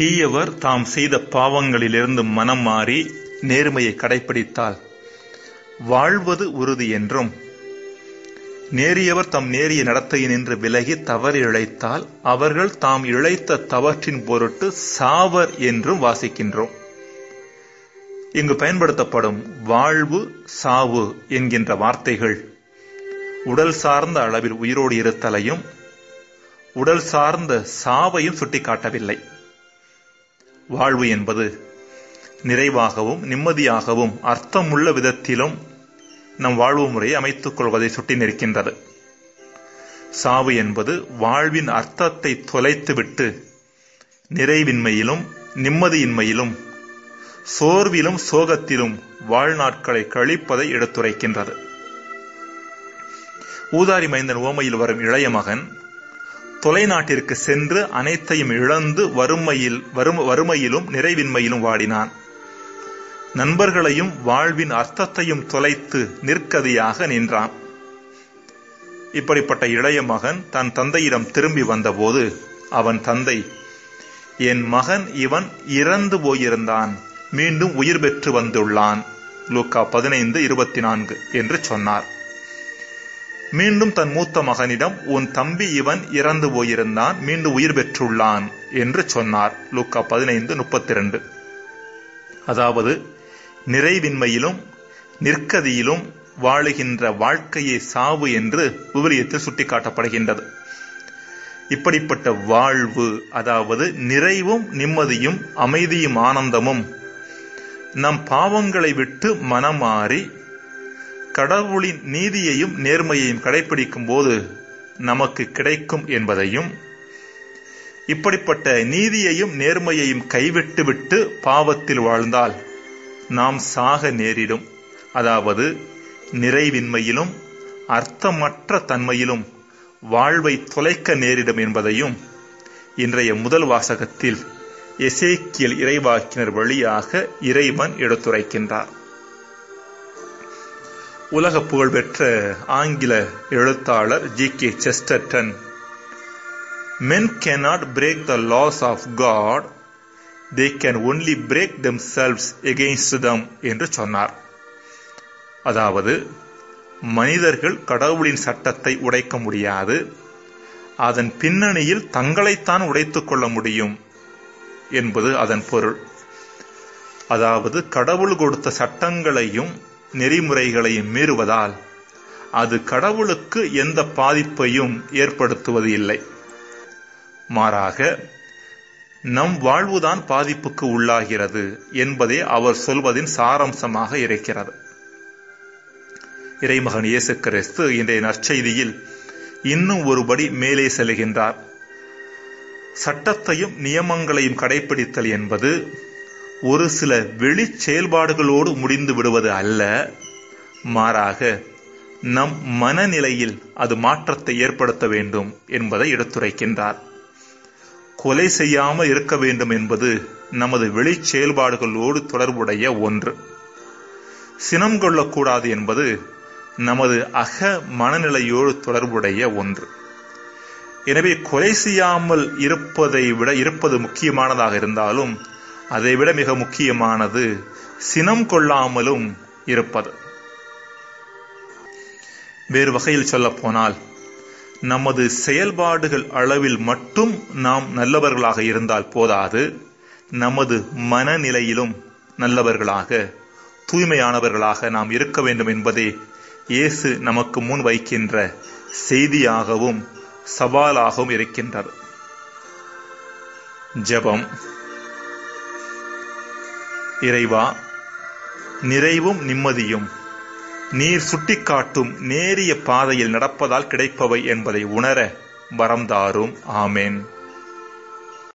தீயவர் தாம் செய்த பாவங்களிலிருந்து மனம் மாறி நேர்மையை கடைப்பிடித்தால் வாழ்வது உறுதி என்றும் நேரியவர் தம் நேரிய நடத்தையினின்று விலகி தவறு இழைத்தால் அவர்கள் தாம் இழைத்த தவற்றின் பொருட்டு சாவர் என்றும் வாசிக்கின்றோம் இங்கு பயன்படுத்தப்படும் வாழ்வு சாவு என்கின்ற வார்த்தைகள் உடல் சார்ந்த அளவில் உயிரோடு இருத்தலையும் உடல் சார்ந்த சாவையும் சுட்டிக்காட்டவில்லை வாழ்வு என்பது நிறைவாகவும் நிம்மதியாகவும் அர்த்தமுள்ள விதத்திலும் நம் வாழ்வு முறையை அமைத்துக் கொள்வதை சுட்டி நிற்கின்றது சாவு என்பது வாழ்வின் அர்த்தத்தை தொலைத்துவிட்டு நிறைவின்மையிலும் நிம்மதியின்மையிலும் சோர்விலும் சோகத்திலும் வாழ்நாட்களை கழிப்பதை எடுத்துரைக்கின்றது ஊதாரி மைந்தன் ஓமையில் வரும் இளைய மகன் தொலைநாட்டிற்கு சென்று அனைத்தையும் இழந்து வறுமையில் வறும வறுமையிலும் நிறைவின்மையிலும் வாடினான் நண்பர்களையும் வாழ்வின் அர்த்தத்தையும் தொலைத்து நிற்கதியாக நின்றான் இப்படிப்பட்ட இளைய மகன் தன் தந்தையிடம் திரும்பி வந்தபோது அவன் தந்தை என் மகன் இவன் இறந்து போயிருந்தான் மீண்டும் உயிர் பெற்று வந்துள்ளான் லூக்கா பதினைந்து இருபத்தி நான்கு என்று சொன்னார் மீண்டும் தன் மூத்த மகனிடம் உன் தம்பி இவன் இறந்து போயிருந்தான் மீண்டும் உயிர் பெற்றுள்ளான் என்று சொன்னார் லூக்கா பதினைந்து முப்பத்தி ரெண்டு அதாவது நிறைவின்மையிலும் நிற்கதியிலும் வாழுகின்ற வாழ்க்கையை சாவு என்று விவிலியத்தில் சுட்டிக்காட்டப்படுகின்றது இப்படிப்பட்ட வாழ்வு அதாவது நிறைவும் நிம்மதியும் அமைதியும் ஆனந்தமும் நம் பாவங்களை விட்டு மனமாறி கடவுளின் நீதியையும் நேர்மையையும் கடைபிடிக்கும் போது நமக்கு கிடைக்கும் என்பதையும் இப்படிப்பட்ட நீதியையும் நேர்மையையும் கைவிட்டுவிட்டு பாவத்தில் வாழ்ந்தால் நாம் சாக நேரிடும் அதாவது நிறைவின்மையிலும் அர்த்தமற்ற தன்மையிலும் வாழ்வை தொலைக்க நேரிடும் என்பதையும் இன்றைய முதல் வாசகத்தில் எசேக்கியல் இறைவாக்கினர் வழியாக இறைவன் எடுத்துரைக்கின்றார் உலக புகழ்பெற்ற ஆங்கில எழுத்தாளர் G K Chesterton men cannot break the laws of God they can only break themselves against them என்று சொன்னார் அதாவது மனிதர்கள் கடவுளின் சட்டத்தை உடைக்க முடியாது அதன் பின்னணியில் தங்களைத்தான் உடைத்துக் கொள்ள முடியும் என்பது அதன் பொருள் அதாவது கடவுள் கொடுத்த சட்டங்களையும் நெறிமுறைகளையும் மீறுவதால் அது கடவுளுக்கு எந்த பாதிப்பையும் ஏற்படுத்துவது இல்லை மாறாக நம் வாழ்வுதான் பாதிப்புக்கு உள்ளாகிறது என்பதே அவர் சொல்வதின் சாரம்சமாக இருக்கிறது இறைமகன் இயேசு கிறிஸ்து இன்றைய நற்செய்தியில் இன்னும் ஒருபடி மேலே செல்கின்றார் சட்டத்தையும் நியமங்களையும் கடைபிடித்தல் என்பது ஒரு சில வெளி செயல்பாடுகளோடு முடிந்து விடுவது அல்ல மாறாக நம் மனநிலையில் அது மாற்றத்தை ஏற்படுத்த வேண்டும் என்பதை எடுத்துரைக்கின்றார் கொலை செய்யாமல் இருக்க வேண்டும் என்பது நமது வெளி செயல்பாடுகளோடு தொடர்புடைய ஒன்று சினம் கொள்ளக்கூடாது என்பது நமது அக மனநிலையோடு தொடர்புடைய ஒன்று எனவே கொலை செய்யாமல் இருப்பதை விட இருப்பது முக்கியமானதாக இருந்தாலும் அதைவிட மிக முக்கியமானது சினம் கொள்ளாமலும் இருப்பது வேறு வகையில் சொல்ல போனால் நமது செயல்பாடுகள் அளவில் மட்டும் நாம் நல்லவர்களாக இருந்தால் போதாது நமது மனநிலையிலும் நல்லவர்களாக தூய்மையானவர்களாக நாம் இருக்க வேண்டும் என்பதே இயேசு நமக்கு முன் வைக்கின்ற செய்தியாகவும் சவாலாகவும் இருக்கின்றது ஜெபம் இறைவா நிறைவும் நிம்மதியும் நீர் சுட்டிக்காட்டும் நேரிய பாதையில் நடப்பதால் கிடைப்பவை என்பதை உணர வரம் தாரும் ஆமேன்